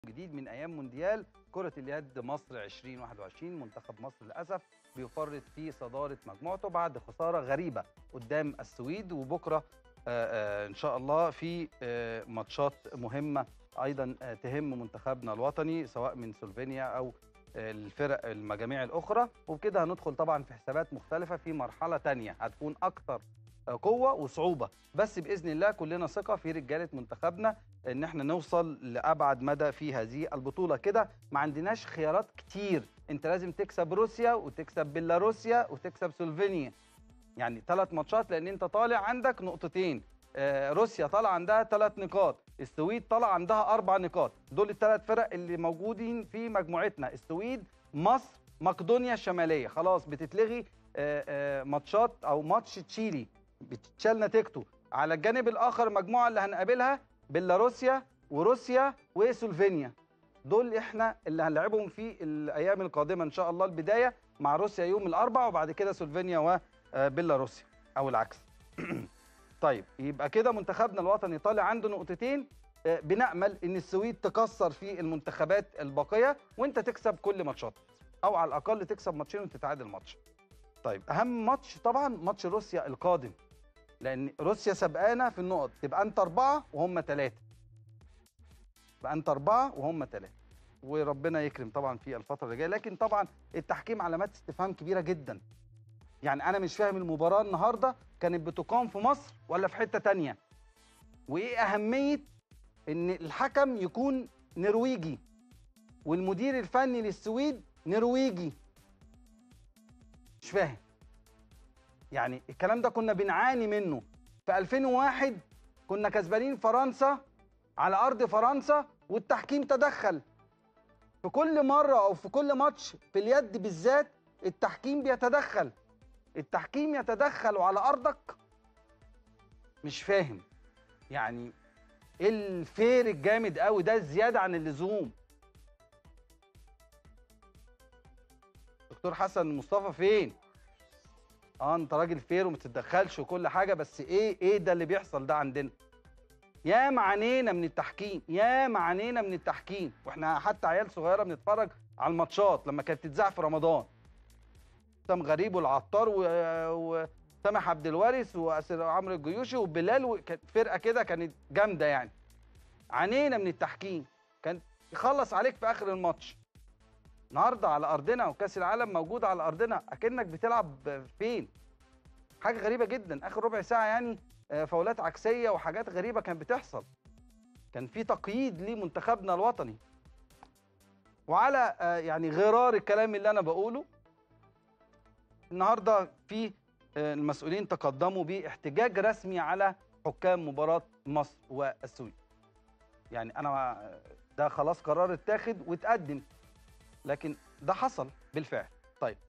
جديد من ايام مونديال كرة اليد مصر 2021 منتخب مصر للاسف بيفرط في صدارة مجموعته بعد خسارة غريبة قدام السويد وبكرة آه، آه، ان شاء الله في آه، ماتشات مهمة ايضا آه، تهم منتخبنا الوطني سواء من سلوفينيا او آه، الفرق المجاميع الاخرى وبكده هندخل طبعا في حسابات مختلفة في مرحلة تانية هتكون اكتر آه، قوة وصعوبة بس باذن الله كلنا ثقة في رجالة منتخبنا ان احنا نوصل لابعد مدى في هذه البطوله كده ما عندناش خيارات كتير انت لازم تكسب روسيا وتكسب بيلاروسيا وتكسب سلوفينيا يعني ثلاث ماتشات لان انت طالع عندك نقطتين آه، روسيا طالع عندها ثلاث نقاط السويد طالع عندها اربع نقاط دول الثلاث فرق اللي موجودين في مجموعتنا السويد مصر مقدونيا الشماليه خلاص بتتلغي آه، آه، ماتشات او ماتش تشيلي بتتشال نتيجته على الجانب الاخر المجموعه اللي هنقابلها بيلاروسيا وروسيا وسلوفينيا دول احنا اللي هنلعبهم في الايام القادمه ان شاء الله البدايه مع روسيا يوم الاربعاء وبعد كده سلوفينيا وبيلاروسيا او العكس طيب يبقى كده منتخبنا الوطني طالع عنده نقطتين آه، بنامل ان السويد تكسر في المنتخبات الباقيه وانت تكسب كل ماتشات او على الاقل تكسب ماتشين وتتعادل ماتش طيب اهم ماتش طبعا ماتش روسيا القادم لان روسيا سبقانا في النقط تبقى انت اربعه وهم ثلاثه يبقى انت اربعه وهم ثلاثه وربنا يكرم طبعا في الفتره اللي جايه لكن طبعا التحكيم علامات استفهام كبيره جدا يعني انا مش فاهم المباراه النهارده كانت بتقام في مصر ولا في حته تانية وايه اهميه ان الحكم يكون نرويجي والمدير الفني للسويد نرويجي مش فاهم يعني الكلام ده كنا بنعاني منه في 2001 كنا كسبانين فرنسا على ارض فرنسا والتحكيم تدخل في كل مره او في كل ماتش في اليد بالذات التحكيم بيتدخل التحكيم يتدخل على ارضك مش فاهم يعني ايه الفير الجامد قوي ده زياده عن اللزوم دكتور حسن مصطفى فين اه انت راجل فير وما تتدخلش وكل حاجه بس ايه ايه ده اللي بيحصل ده عندنا يا معانينا من التحكيم يا معانينا من التحكيم واحنا حتى عيال صغيره بنتفرج على الماتشات لما كانت تتذاع في رمضان سام غريب والعطار و... وسامح عبد الوارث وعمرو الجيوشي وبلال وكانت فرقه كده كانت جامده يعني عانينا من التحكيم كان يخلص عليك في اخر الماتش النهارده على ارضنا وكاس العالم موجود على ارضنا اكنك بتلعب فين حاجه غريبه جدا اخر ربع ساعه يعني آه، فاولات عكسيه وحاجات غريبه كانت بتحصل كان في تقييد لمنتخبنا الوطني وعلى آه، يعني غرار الكلام اللي انا بقوله النهارده في آه، المسؤولين تقدموا باحتجاج رسمي على حكام مباراه مصر والسويد يعني انا آه، ده خلاص قرار اتاخد واتقدم لكن ده حصل بالفعل طيب